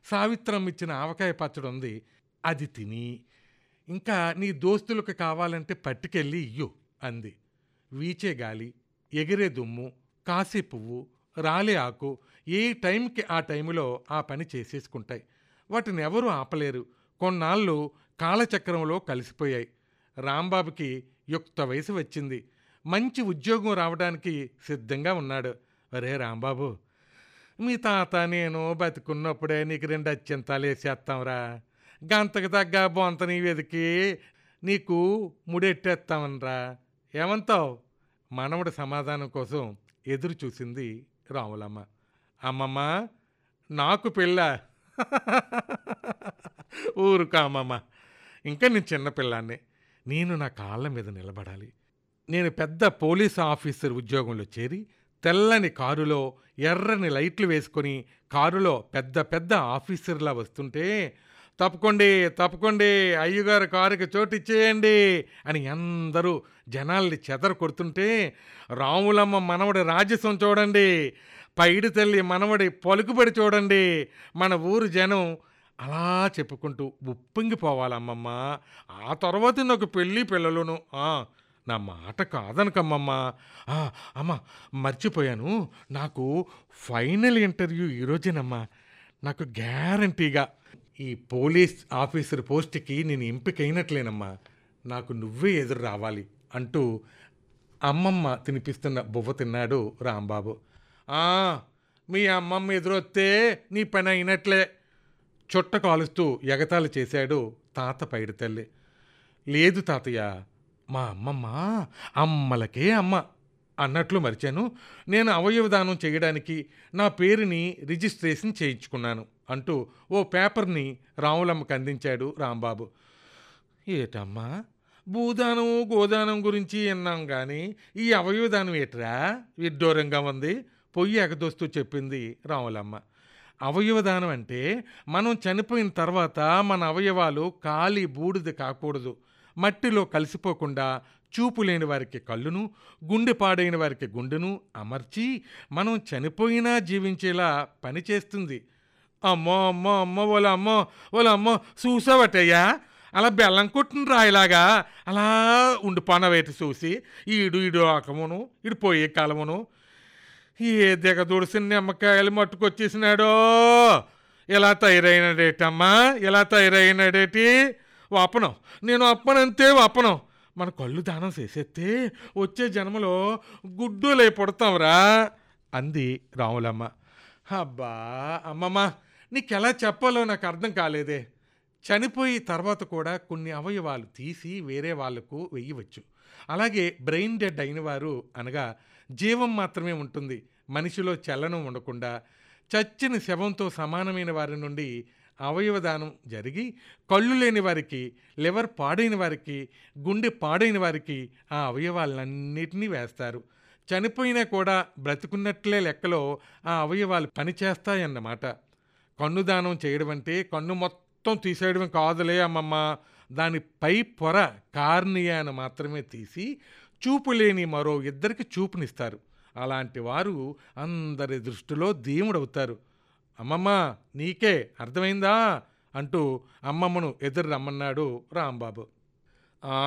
సావిత్రమ్మ ఇచ్చిన ఆవకాయ పచ్చడి ఉంది అది తిని ఇంకా నీ దోస్తులకు కావాలంటే పట్టుకెళ్ళి ఇయ్యు అంది వీచే గాలి ఎగిరే దుమ్ము కాసి పువ్వు రాలే ఆకు ఏ టైంకి ఆ టైంలో ఆ పని చేసేసుకుంటాయి వాటిని ఎవరూ ఆపలేరు కొన్నాళ్ళు కాలచక్రంలో కలిసిపోయాయి రాంబాబుకి యుక్త వయసు వచ్చింది మంచి ఉద్యోగం రావడానికి సిద్ధంగా ఉన్నాడు అరే రాంబాబు మీ తాత నేను బతికున్నప్పుడే నీకు రెండు అత్యంతాలు వేసేస్తాంరా గంతకు తగ్గ బొంతని వెతికి నీకు ముడెట్టేస్తామనరా ఏమంటావు మనవడి సమాధానం కోసం ఎదురు చూసింది రాములమ్మ అమ్మమ్మ నాకు పెళ్ళ ఊరుకా అమ్మమ్మ ఇంకా నేను చిన్నపిల్లాన్ని నేను నా కాళ్ళ మీద నిలబడాలి నేను పెద్ద పోలీస్ ఆఫీసర్ ఉద్యోగంలో చేరి తెల్లని కారులో ఎర్రని లైట్లు వేసుకొని కారులో పెద్ద పెద్ద ఆఫీసర్లా వస్తుంటే తప్పుకోండి తప్పుకోండి అయ్యగారు కారుకి చోటు ఇచ్చేయండి అని అందరూ జనాల్ని చెదర కొడుతుంటే రాములమ్మ మనవడి రాజసం చూడండి పైడి తల్లి మనవడి పలుకుబడి చూడండి మన ఊరు జనం అలా చెప్పుకుంటూ ఉప్పొంగిపోవాలమ్మమ్మ ఆ తర్వాత నాకు పెళ్ళి పిల్లలును ఆ, నా మాట కాదనకమ్మమ్మ ఆ, అమ్మ మర్చిపోయాను నాకు ఫైనల్ ఇంటర్వ్యూ ఈరోజేనమ్మా నాకు గ్యారంటీగా ఈ పోలీస్ ఆఫీసర్ పోస్ట్కి నేను ఎంపికైనట్లేనమ్మా నాకు నువ్వే ఎదురు రావాలి అంటూ అమ్మమ్మ తినిపిస్తున్న బువ్వ తిన్నాడు రాంబాబు "ఆ, మీ అమ్మమ్మ ఎదురొస్తే నీ పని అయినట్లే చుట్ట కాలుస్తూ ఎగతాళి చేశాడు తాత పైడి తల్లి లేదు తాతయ్య మా అమ్మమ్మ అమ్మలకే అమ్మ అన్నట్లు మరిచాను నేను అవయవదానం చేయడానికి నా పేరుని రిజిస్ట్రేషన్ చేయించుకున్నాను అంటూ ఓ పేపర్ని రాములమ్మకి అందించాడు రాంబాబు ఏటమ్మా భూదానం గోదానం గురించి విన్నాం కానీ ఈ అవయవదానం ఏట్రా విడ్డూరంగా ఉంది పొయ్యి ఎగదోస్తూ చెప్పింది రాములమ్మ అవయవదానం అంటే మనం చనిపోయిన తర్వాత మన అవయవాలు కాలి బూడిద కాకూడదు మట్టిలో కలిసిపోకుండా చూపు లేని వారికి కళ్ళును గుండె పాడైన వారికి గుండెను అమర్చి మనం చనిపోయినా జీవించేలా పనిచేస్తుంది అమ్మో అమ్మో అమ్మో వాళ్ళ అమ్మో వాళ్ళ అమ్మో చూసావటయ్యా అలా బెల్లం కొట్టిన రాయిలాగా అలా ఉండిపోనవేటి చూసి ఈడు ఈడు ఆకమును ఇడు పోయే కాలమును ఏ దిగదుడిసిన నిమ్మకాయలు మట్టుకొచ్చేసినాడో ఇలా తయారైనాడేటమ్మా ఇలా తయారైనాడేటి వాపనం నేను అప్పనంతే వాపనం మన కళ్ళు దానం చేసేస్తే వచ్చే జన్మలో గుడ్డులై పుడతాంరా అంది రాములమ్మ అబ్బా అమ్మమ్మ నీకెలా చెప్పాలో నాకు అర్థం కాలేదే చనిపోయి తర్వాత కూడా కొన్ని అవయవాలు తీసి వేరే వాళ్లకు వెయ్యవచ్చు అలాగే బ్రెయిన్ డెడ్ అయిన వారు అనగా జీవం మాత్రమే ఉంటుంది మనిషిలో చలనం ఉండకుండా చచ్చిన శవంతో సమానమైన వారి నుండి అవయవదానం జరిగి కళ్ళు లేని వారికి లివర్ పాడైన వారికి గుండె పాడైన వారికి ఆ అవయవాలన్నిటినీ వేస్తారు చనిపోయినా కూడా బ్రతుకున్నట్లే లెక్కలో ఆ అవయవాలు పనిచేస్తాయన్నమాట కన్ను దానం చేయడం అంటే కన్ను మొత్తం తీసేయడం కాదులే అమ్మమ్మ దాని పై పొర కార్నియాను మాత్రమే తీసి చూపు లేని మరో ఇద్దరికి చూపునిస్తారు అలాంటి వారు అందరి దృష్టిలో దేవుడవుతారు అమ్మమ్మ నీకే అర్థమైందా అంటూ అమ్మమ్మను ఎదురు రమ్మన్నాడు రాంబాబు "ఆ,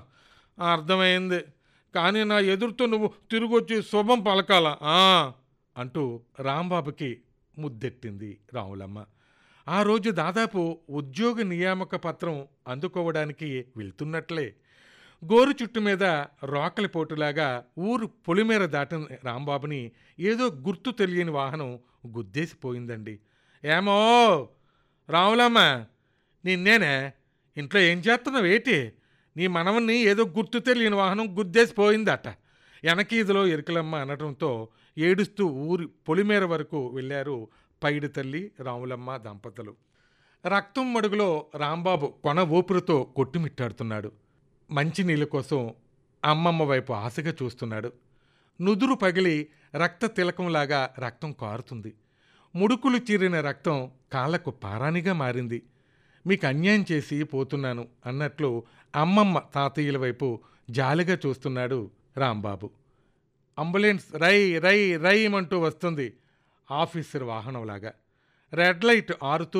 అర్థమైంది కానీ నా ఎదురుతో నువ్వు తిరిగొచ్చి శుభం పలకాల ఆ" అంటూ రాంబాబుకి ముద్దెట్టింది రాములమ్మ ఆ రోజు దాదాపు ఉద్యోగ నియామక పత్రం అందుకోవడానికి వెళ్తున్నట్లే గోరు చుట్టు మీద రోకలి పోటులాగా ఊరు పొలిమేర దాటిన రాంబాబుని ఏదో గుర్తు తెలియని వాహనం గుద్దేసిపోయిందండి ఏమో రాములమ్మ నిన్నేనే ఇంట్లో ఏం చేస్తున్నావు ఏంటి నీ మనవన్ని ఏదో గుర్తు తెలియని వాహనం గుద్దేసిపోయిందట వెనకీదిలో ఎరుకలమ్మ అనడంతో ఏడుస్తూ ఊరి పొలిమేర వరకు వెళ్ళారు పైడి తల్లి రాములమ్మ దంపతులు రక్తం మడుగులో రాంబాబు కొన ఊపిరితో కొట్టుమిట్టాడుతున్నాడు మంచినీళ్ళ కోసం అమ్మమ్మ వైపు ఆశగా చూస్తున్నాడు నుదురు పగిలి రక్త తిలకంలాగా రక్తం కారుతుంది ముడుకులు చీరిన రక్తం కాళ్లకు పారానిగా మారింది మీకు అన్యాయం చేసి పోతున్నాను అన్నట్లు అమ్మమ్మ తాతయ్యల వైపు జాలిగా చూస్తున్నాడు రాంబాబు అంబులెన్స్ రై రై రై అంటూ వస్తుంది ఆఫీసర్ వాహనంలాగా రెడ్ లైట్ ఆరుతూ